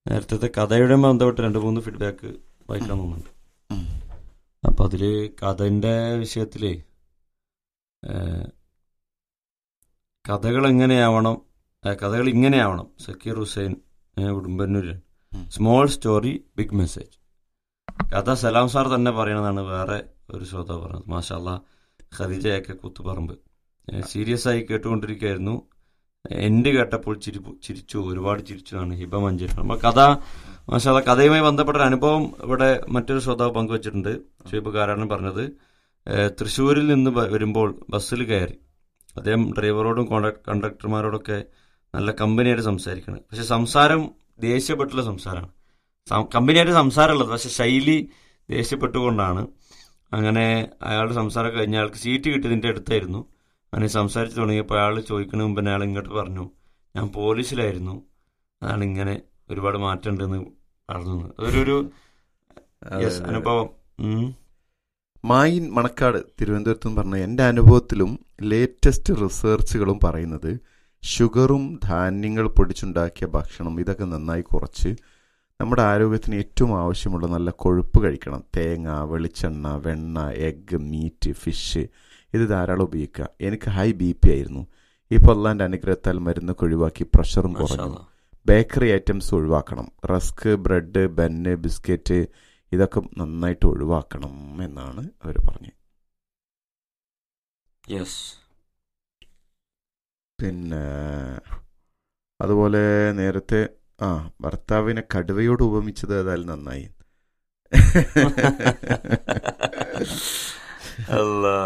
നേരത്തെ കഥയുടെ ബന്ധപ്പെട്ട് രണ്ട് മൂന്ന് ഫീഡ്ബാക്ക് വായിക്കാൻ തോന്നുന്നുണ്ട് ഉം. അപ്പൊ അതില് കഥന്റെ വിഷയത്തില് ഏഹ്, കഥകൾ എങ്ങനെയാവണം ഏഹ്, കഥകൾ ഇങ്ങനെയാവണം സക്കീർ ഹുസൈൻ ഏഹ്, ഉടുമ്പന്നൂര് ഉം. സ്മോൾ സ്റ്റോറി ബിഗ് മെസ്സേജ് കഥ സലാം സാർ തന്നെ പറയണതാണ് വേറെ ഒരു ശ്രോതാവ് പറഞ്ഞത് മാഷാല്ല ഖദീജയൊക്കെ കുത്തുപറമ്പ് സീരിയസ് ആയി കേട്ടുകൊണ്ടിരിക്കുകയായിരുന്നു എൻഡ് കേട്ടപ്പോൾ ചിരി ചിരിച്ചു ഒരുപാട് ചിരിച്ചു ആണ് ഹിബ മഞ്ചേരി നമ്മൾ കഥ മാഷാല്ല കഥയുമായി ബന്ധപ്പെട്ട ഒരു അനുഭവം ഇവിടെ മറ്റൊരു ശ്രോതാവ് പങ്കുവച്ചിട്ടുണ്ട് ഷുഹൈബുകാരാണ് പറഞ്ഞത് ഏഹ്, തൃശ്ശൂരിൽ നിന്ന് ബ- വരുമ്പോൾ ബസ്സിൽ കയറി അദ്ദേഹം ഡ്രൈവറോടും കോണ്ട- കണ്ടക്ടർമാരോടൊക്കെ നല്ല കമ്പനിയായിട്ട് സംസാരിക്കണം പക്ഷെ സംസാരം ദേഷ്യപ്പെട്ടുള്ള സംസാരമാണ് സം- കമ്പനിയായിട്ട് സംസാരമുള്ളത് പക്ഷെ ശൈലി ദേഷ്യപ്പെട്ടുകൊണ്ടാണ് അങ്ങനെ അയാളുടെ സംസാരം കഴിഞ്ഞ അയാൾക്ക് സീറ്റ് കിട്ടിയതിൻ്റെ അടുത്തായിരുന്നു അങ്ങനെ സംസാരിച്ച് തുടങ്ങിയപ്പോൾ അയാൾ ചോദിക്കണ മുമ്പ് തന്നെ അയാൾ ഇങ്ങോട്ട് പറഞ്ഞു ഞാൻ പോലീസിലായിരുന്നു അതാണ് ഇങ്ങനെ ഒരുപാട് മാറ്റം ഉണ്ടെന്ന് പറഞ്ഞു അതൊരു ഒരു yes, അനുഭവം ഉം. മായിൻ മണക്കാട് തിരുവനന്തപുരത്ത് നിന്ന് പറഞ്ഞ എൻ്റെ അനുഭവത്തിലും ലേറ്റസ്റ്റ് റിസർച്ചുകളും പറയുന്നത് ഷുഗറും ധാന്യങ്ങൾ പൊടിച്ചുണ്ടാക്കിയ ഭക്ഷണം ഇതൊക്കെ നന്നായി കുറച്ച് നമ്മുടെ ആരോഗ്യത്തിന് ഏറ്റവും ആവശ്യമുള്ള നല്ല കൊഴുപ്പ് കഴിക്കണം തേങ്ങ വെളിച്ചെണ്ണ വെണ്ണ എഗ്ഗ് മീറ്റ് ഫിഷ് ഇത് ധാരാളം ഉപയോഗിക്കുക എനിക്ക് ഹൈ ബി പി ആയിരുന്നു ഇപ്പോൾ അള്ളാൻ്റെ അനുഗ്രഹത്താൽ മരുന്നൊക്കെ ഒഴിവാക്കി പ്രഷറും മാഷാ കുറഞ്ഞു അല്ലാ. ബേക്കറി ഐറ്റംസ് ഒഴിവാക്കണം റസ്ക് ബ്രെഡ് ബന്ന് ബിസ്ക്കറ്റ് ഇതൊക്കെ നന്നായിട്ട് ഒഴിവാക്കണം എന്നാണ് അവർ പറഞ്ഞത് യെസ് പിന്നെ അതുപോലെ നേരത്തെ ആ ഭർത്താവിനെ കടുവയോട് ഉപമിച്ചത് ഏതായാലും നന്നായി അല്ലാ.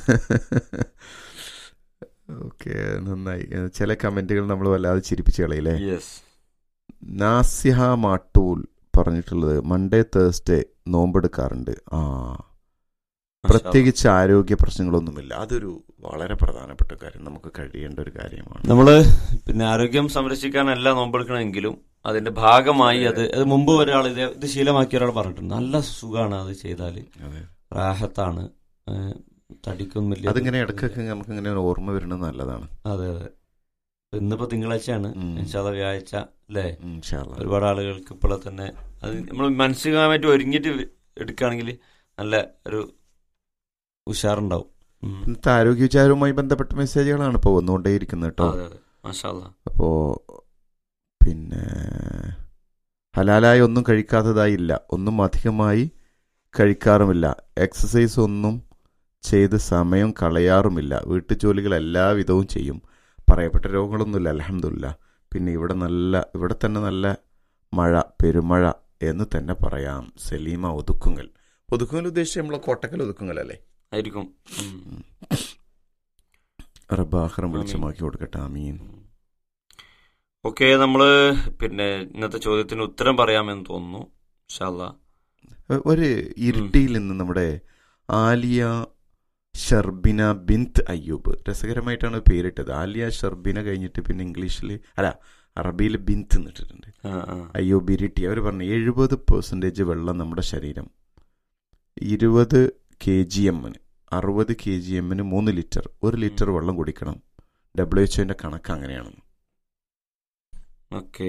ഓക്കെ നന്നായി ചില കമന്റുകൾ നമ്മൾ വല്ലാതെ ചിരിപ്പിച്ച് കളയില്ലേ യെസ് നാസിഹ മാട്ടൂൽ പറഞ്ഞിട്ടുള്ളത് മൺഡേ തേഴ്സ്ഡേ നോമ്പെടുക്കാറുണ്ട് ആ പ്രത്യേകിച്ച് ആരോഗ്യ പ്രശ്നങ്ങളൊന്നുമില്ല അതൊരു വളരെ പ്രധാനപ്പെട്ട കാര്യം നമുക്ക് കഴിയേണ്ട ഒരു കാര്യമാണ് നമ്മള് പിന്നെ ആരോഗ്യം സംരക്ഷിക്കാനല്ല നോമ്പെടുക്കണമെങ്കിലും അതിന്റെ ഭാഗമായി അത് അത് മുമ്പ് ഒരാൾ ഇത് ഇത് ശീലമാക്കിയ ഒരാൾ പറഞ്ഞിട്ടുണ്ട് നല്ല സുഖമാണ് അത് ചെയ്താൽ അതെ. റാഹത്താണ് ഏഹ് തടിക്കൊന്നും വലിയ അതിങ്ങനെ ഇടയ്ക്കൊക്കെ നമുക്ക് ഇങ്ങനെ ഒരു ഓർമ്മ വരുന്നത് നല്ലതാണ് അതെ അതെ ഇപ്പൊ ഇന്നിപ്പോ തിങ്കളാഴ്ചയാണ് ഉം. ഇൻഷാല്ല വ്യാഴ്ച അല്ലേ ഉം, ഇൻഷാ അല്ലാ. ഒരുപാട് ആളുകൾക്ക് ഇപ്പോഴെ തന്നെ അത് നമ്മൾ മാനസികമായിട്ട് ഒരുങ്ങിയിട്ട് എടുക്കുകയാണെങ്കിൽ നല്ല ഒരു ഉഷാറുണ്ടാവും ഉം. ഇന്നത്തെ ആരോഗ്യ വിചാരവുമായി ബന്ധപ്പെട്ട മെസ്സേജുകളാണ് ഇപ്പോൾ വന്നുകൊണ്ടേയിരിക്കുന്നത് കേട്ടോ അതെ അതെ മാഷാല്ല അപ്പോ പിന്നെ ഹലാലായി ഒന്നും കഴിക്കാത്തതായില്ല ഒന്നും അധികമായി കഴിക്കാറുമില്ല എക്സസൈസ് ഒന്നും ചെയ്ത് സമയം കളയാറുമില്ല വീട്ടുജോലികൾ എല്ലാവിധവും ചെയ്യും പറയപ്പെട്ട രോഗങ്ങളൊന്നുമില്ല അലഹമില്ല പിന്നെ ഇവിടെ നല്ല ഇവിടെ തന്നെ നല്ല മഴ പെരുമഴ എന്ന് തന്നെ പറയാം സലീമ ഒതുക്കുങ്ങൽ ഒതുക്കുങ്ങൽ ഉദ്ദേശിച്ച് നമ്മൾ കോട്ടക്കൽ ഒതുക്കുങ്ങൽ അല്ലേ ആയിരിക്കും ഉം. റബ്ബാഹ്റം വെളിച്ചമാക്കി കൊടുക്കട്ടെ ആമീൻ ഓക്കെ നമ്മള് പിന്നെ ഇന്നത്തെ ചോദ്യത്തിന് ഉത്തരം പറയാമെന്ന് തോന്നുന്നു ഇൻഷാല്ല ഒരു ഇരിട്ടിയിൽ നിന്ന് നമ്മുടെ ആലിയ ഷർബിന ബിന്ത് അയ്യൂബ് രസകരമായിട്ടാണ് പേരിട്ടത് ആലിയ ഷർബിന കഴിഞ്ഞിട്ട് പിന്നെ ഇംഗ്ലീഷിൽ അല്ല അറബിയിൽ ബിന്ത് എന്നിട്ടിട്ടുണ്ട് ആ, ആ. അയ്യൂബ് ഇരിട്ടി അവർ പറഞ്ഞു എഴുപത് പെർസെൻറ്റേജ് വെള്ളം നമ്മുടെ ശരീരം ഇരുപത് കെ ജി എമ്മിന് അറുപത് കെ ജി എമ്മിന് മൂന്ന് ലിറ്റർ ഒരു ലിറ്റർ വെള്ളം കുടിക്കണം ഡബ്ല്യു എച്ച്ഒന്റെ കണക്ക് അങ്ങനെയാണ് ഓക്കെ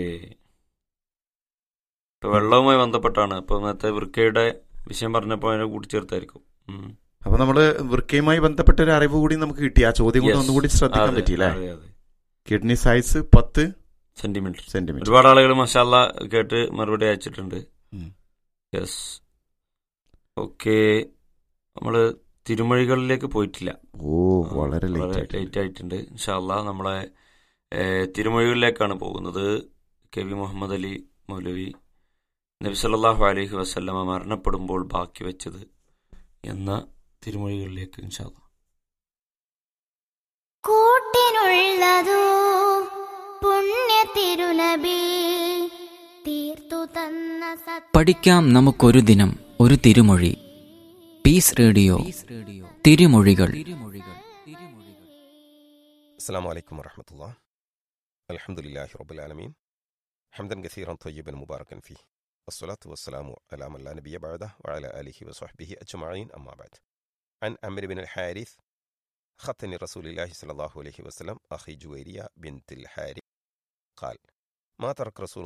ഇപ്പൊ വെള്ളവുമായി ബന്ധപ്പെട്ടാണ് ഇപ്പൊ നേരത്തെ വൃക്കയുടെ വിഷയം പറഞ്ഞപ്പോൾ അതിനെ കൂട്ടിച്ചേർത്തായിരിക്കും ഉം. അപ്പൊ നമ്മള് വൃക്കയുമായി ബന്ധപ്പെട്ട ഒരു അറിവ് കൂടി നമുക്ക് കിട്ടി ആ ചോദ്യം കൂടി Yes. ഒന്നുകൂടി ശ്രദ്ധിക്കാൻ അതെ, പറ്റിയില്ലേ അതെ, അതെ. കിഡ്നി സൈസ് പത്ത് സെന്റിമീറ്റർ സെന്റിമീറ്റർ ഒരുപാട് ആളുകൾ മഷാല്ല കേട്ട് മറുപടി അയച്ചിട്ടുണ്ട് ഉം. യെസ് ഓക്കെ നമ്മള് തിരുമൊഴികളിലേക്ക് പോയിട്ടില്ല ഓ വളരെ ലേറ്റ് ആയിട്ട് ലേറ്റ് ആയിട്ടുണ്ട് ഇൻഷാല്ല നമ്മളെ ഏഹ്, തിരുമൊഴികളിലേക്കാണ് പോകുന്നത് കെ വി മുഹമ്മദ് അലി മൗലവി നബി സല്ലല്ലാഹു അലൈഹി വസല്ലമ മരണപ്പെടുമ്പോൾ ബാക്കി വെച്ചത് എന്ന തിരുമൊഴികളിലേക്ക് ഇൻഷാല്ല കൂട്ടിനുള്ളതോ പുണ്യ തിരുനബി തീർത്തു തന്ന സത്യ പഠിക്കാം നമുക്കൊരു ദിനം ഒരു തിരുമൊഴി പീസ് റേഡിയോ തിരുമൊഴികൾ السلام عليكم ورحمة الله الحمد لله رب العالمين حمدا كثيرا طيبا مباركا فيه الصلاة والسلام على من لا نبي بعده وعلى آله وصحبه أجمعين أما بعد عن أمر بن الحارث خطني رسول الله صلى الله عليه وسلم أخي جويرية بنت الحارث قال ما ترك رسول